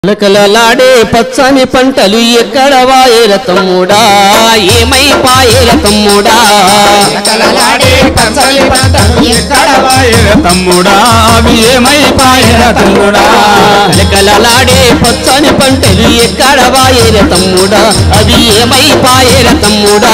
లకలలాడే పచ్చని పంటలు ఎక్కడ వాయేర తమ్ముడా ఏమై పాయేర తమ్ముడా కలలాడే పచ్చని పంటలు ఎక్కడ వాయర తమ్ముడా అవి ఏమైపాయర తమ్ముడా లకలలాడే పచ్చని పంటలు ఎక్కడ వాయేర తమ్ముడా అవి ఏమై పాయేర తమ్ముడా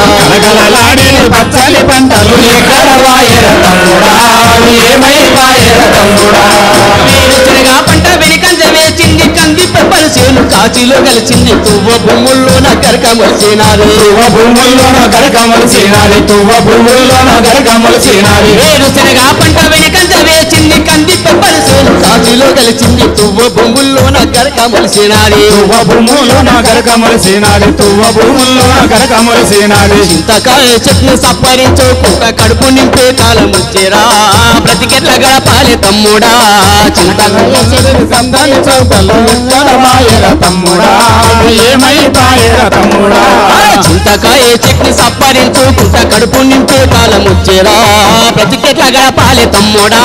కలకలలాడే పచ్చని పంటలు ఎక్కడ వాయర తమ్ముడా అవి ఏమైపాయర తమ్ముడా వేరుశనగ పంట వెనుకంజ వేచింది కంది పెప్పల చేను కాచిలో కలిసింది తువ్వ భూముల్లోన కరక మొలిచినారు తువ్వ భూముల్లోన గరకమలసినాది తువ్వ భూముల్లోన గరకమలసినాది వేరుశనగ పంట వెనుకంజ వేచింది కంది పెప్పల చేను కాచిలో కలిసింది తువ్వ భూముల్లోన కరక మొలిచినారు తువ్వ భూముల్లోన గరకమలసినాది తువ్వ భూముల్లోన గరకమలసినాది చింతకాయ చెట్లు సప్పరించుకుంట కడుపు నింపే కాలం వచ్చేరా బ్రతికెట్ల గడపాలి తమ్ముడా చింతకాయ సందని చౌకలు ఎక్కడ వాయర తమ్ముడా అవి ఏమైపాయర తమ్ముడా చింతకాయ చెట్లు సప్పరించుకుంట కడుపు నింపే కాలం వచ్చేరా బ్రతికెట్ల గడపాలి తమ్ముడా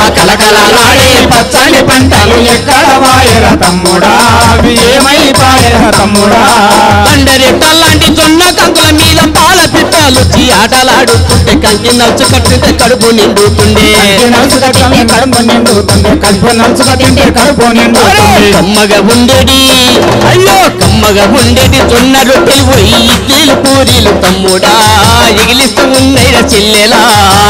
కలకలలాడే పచ్చని పంటలు ఎక్కడ వాయర తమ్ముడా అవి ఏమైపాయర తమ్ముడా తండరెట్టలాంటి జొన్న కంకుల మీద పాల పిట్టాలొచ్చి ఆటలాడుతుంటే కంకి నలుచు కట్టితే కడుపు నిండుతుండే కంటి నలుసు కట్టని కడుపు నిండుతుంది కడుపు నలుసు కట్టింటే కడుపు నిండుతుంది కమ్మగా ఉండేది అయ్యో కమ్మగా ఉండేది జొన్న రొట్టెలు పోయి ఇడ్లీలు పూరీలు తమ్ముడా ఎగిలిస్తూ ఉన్నైన చెల్లెలా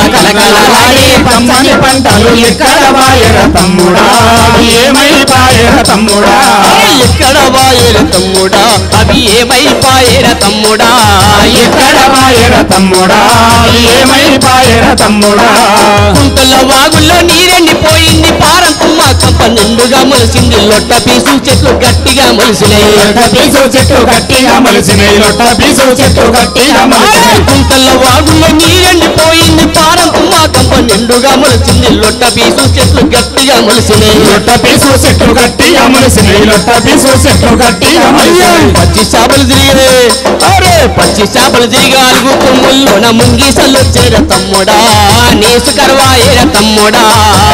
కలకలలాడే కలకలలాడే పచ్చని పంటలు ఎక్కడ వాయర తమ్ముడా అవి ఏమైపాయర తమ్ముడా ఎక్కడ వాయేర తమ్ముడా అవి ఏమైపాయేర తమ్ముడా ఎక్కడ వాయర తమ్ముడా అవి ఏమైపాయర తమ్ముడా కుంటల వాగుల్లో నీరెండిపోయింది పారం తుమ్మ కంప నిండుగా మొలిసింది లొట్ట పీసు చెట్లు గట్టిగా మొలిసినాయి లొట్ట పీసు చెట్టు గట్టిగా మలిసినాయి లొట్ట పీసు చెట్టు గట్టిగా మలిసినాయి కుంటల వాగుల్లో నీరెండిపోయింది పారం తుమ్మ కంప నిండుగా మొలిసింది లొట్ట పీసు చెట్లు గట్టిగా మొలిసినాయి లొట్ట పీసు చెట్టు గట్టిగా మలిసినాయి లొట్ట పీసు చెట్టు గట్టిగా మలిసినాయి పచ్చి చేపలు తిరిగే అరే పచ్చి చేపలు తిరిగి అలుగు కొమ్ముల్లోన ముంగీసలు వచ్చేర తమ్ముడా నేసు కరవాయేర తమ్ముడా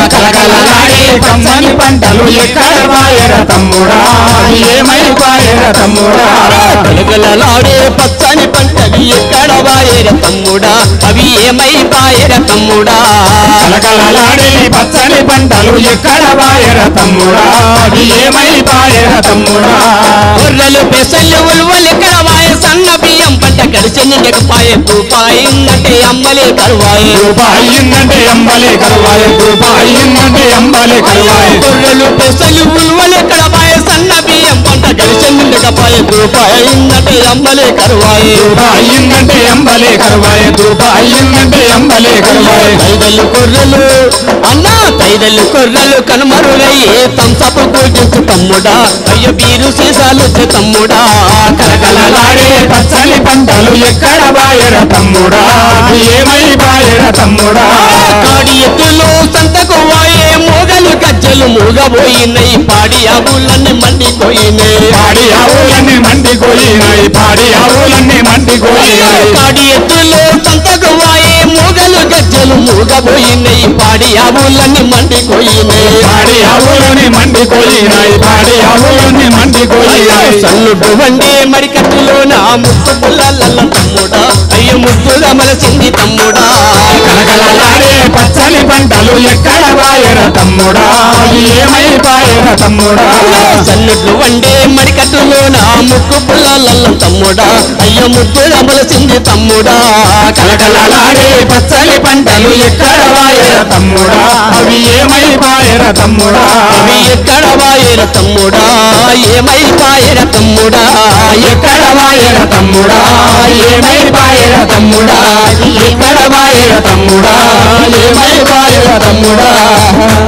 కలకలలాడే పచ్చని పంటలు ఎక్కడ వాయర తమ్ముడా అవి ఏమైపాయర తమ్ముడా కలగలలాడే పచ్చని పంటలు ఎక్కడ వాయేర తమ్ముడా అవి ఏమై పాయేర తమ్ముడా కలకలలాడే పచ్చని పంటలు ఎక్కడ వాయర తమ్ముడా అవి ఏమైపాయర తమ్ముడా గొర్రెలు పెసలు ఉలువలు ఎక్కడ వాయ సన్న బియ్యం పంట కలిసి నిండకపాయ రూపాయిందంటే అమ్మలే కరువాయే రూపాయిందంటే అంబలే కరువాయ రూపాయిందంటే అంబలే కరువాయ గొర్రెలు పెసలు ఉలువలు ఎక్కడ వాయ సన్న బియ్యం పంట కలిసి నిండకపాయ రూపాయిందంటే అమ్మలే కరువాయే రూపాయిందంటే అంబలే కరువాయ రూపాయిందంటే అంబలే కరువాయ తైదలు కొర్రలు అన్నా తైదలు కొర్రలు కనుమరుగయ్యే తంసపు కూర్చు తమ్ముడా అయ్యో బీరు సీసాలు వచ్చే తమ్ముడా కలకలలాడే పచ్చని పంటలు ఎక్కడ వాయర తమ్ముడా అవి ఏమైపాయర తమ్ముడా కాడి ఎత్తులు సంతకు వాయే మూగలు గజ్జలు మూగబోయినాయి పాడి ఆవులన్నీ మండిపోయినాయి పాడి ఆవులన్నీ మండిపోయినాయి పాడి ఆవులన్నీ మండిపోయినాయి కాడి ఎత్తులు సంతకు వాయే మూగలు గజ్జలు మూగబోయినాయి పాడి ఆవులన్నీ మండిపోయినాయి పాడి ఆవులని మండిపోయినాయి పాడి ఆవులని మండిపోయినాయి సన్నుడు వండే మడికట్టులో నా ముద్దు పుల్లల తమ్ముడా అయ్య ముద్దుగా మలసింది తమ్ముడా కలకలలాడే పచ్చని పంటలు ఎక్కడ వాయర తమ్ముడా అవి ఏమైపాయర తమ్ముడా సన్నుడు వండే మడికట్టులో నా ముక్కు పుల్లల తమ్ముడా అయ్య ముద్దుగా మలసింది తమ్ముడా కలకలలాడే పచ్చని పంటలు ఎక్కడ వాయర తమ్ముడా అవి ఏమైపాయర తమ్ముడా అవి ఎక్కడ వాయర తమ్ముడా ఏమై పాయర తమ్ముడా ఎక్కడ వాయర తమ్ముడా ఏమైపాయర తమ్ముడా ఎక్కడ వాయర తమ్ముడా ఏమైపాయర తమ్ముడా